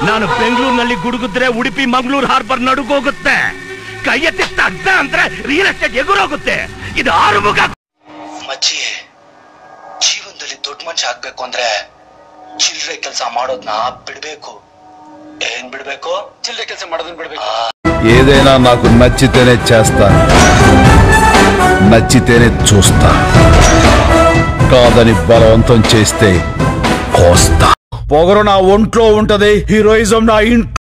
ನಾನು ಬೆಂಗಳೂರಿನಲ್ಲಿ ಗುಡುಗಿದ್ರೆ ಉಡುಪಿ ಮಂಗಳೂರು ಹಾರ್ಬರ್ ನಡುಗೋಗುತ್ತೆ ಕೈ ಎತ್ತಿ ತಗ್ದ ಅಂದ್ರೆ ರಿಯಲ್ ಎಸ್ಟೇಟ್ ಎಗುರೋಗುತ್ತೆ ಇದು ಆರುಮುಖ ಮಚ್ಚಿ ಜೀವನದಲ್ಲಿ ದೊಡ್ಡ ಮನುಷ್ಯ ಆಗ್ಬೇಕು ಅಂದ್ರೆ ಚಿಲ್ಲರೆ ಕೆಲಸ ಮಾಡೋದ್ನ ಬಿಡ್ಬೇಕು ಏನ್ ಬಿಡ್ಬೇಕು ಚಿಲ್ಲರೆ ಕೆಲಸ ಮಾಡೋದನ್ನ ಬಿಡ್ಬೇಕು ఏదైనా నాకు నచ్చితేనే చేస్తాను నచ్చితేనే చూస్తా కాదని బలవంతం చేస్తే కోస్తా పొగరు నా ఒంట్లో ఉంటది హీరోయిజం నా ఇంట్లో